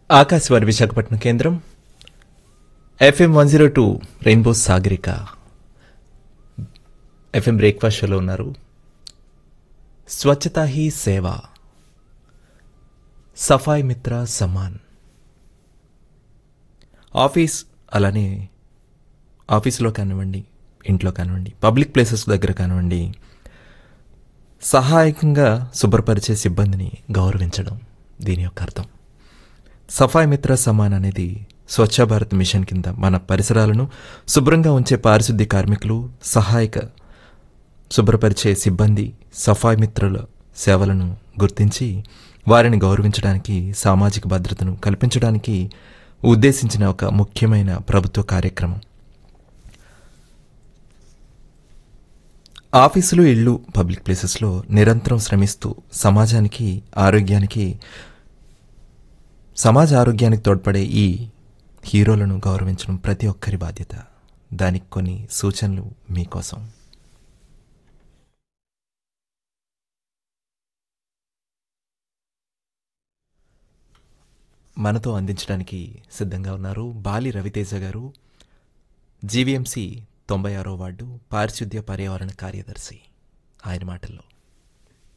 ఆకాశవాణి విశాఖపట్నం కేంద్రం FM one zero two rainbow Sagarika FM breakfast షోలో ఉన్నారు స్వచ్ఛతా హీ సేవ సఫాయి మిత్ర సమాన్ ఆఫీస్ అలానే ఆఫీసులో కానివ్వండి ఇంట్లో కానివ్వండి పబ్లిక్ ప్లేసెస్ దగ్గర కానివ్వండి సహాయకంగా శుభ్రపరిచే సిబ్బందిని గౌరవించడం దీని యొక్క అర్థం సఫాయి మిత్ర సమాన్ అనేది స్వచ్ఛ భారత్ మిషన్ కింద మన పరిసరాలను శుభ్రంగా ఉంచే పారిశుద్ధ్య కార్మికులు సహాయక శుభ్రపరిచే సిబ్బంది సఫాయి మిత్రుల సేవలను గుర్తించి వారిని గౌరవించడానికి సామాజిక భద్రతను కల్పించడానికి ఉద్దేశించిన ఒక ముఖ్యమైన ప్రభుత్వ కార్యక్రమం ఆఫీసులు ఇళ్ళు పబ్లిక్ ప్లేసెస్లో నిరంతరం శ్రమిస్తూ సమాజానికి ఆరోగ్యానికి సమాజ ఆరోగ్యానికి తోడ్పడే ఈ హీరోలను గౌరవించడం ప్రతి ఒక్కరి బాధ్యత దానికి కొన్ని సూచనలు మీకోసం మనతో అందించడానికి సిద్ధంగా ఉన్నారు బాలి రవితేజ గారు జీవీఎంసీ తొంభై ఆరో వార్డు పారిశుద్ధ్య పర్యావరణ కార్యదర్శి ఆయన మాటల్లో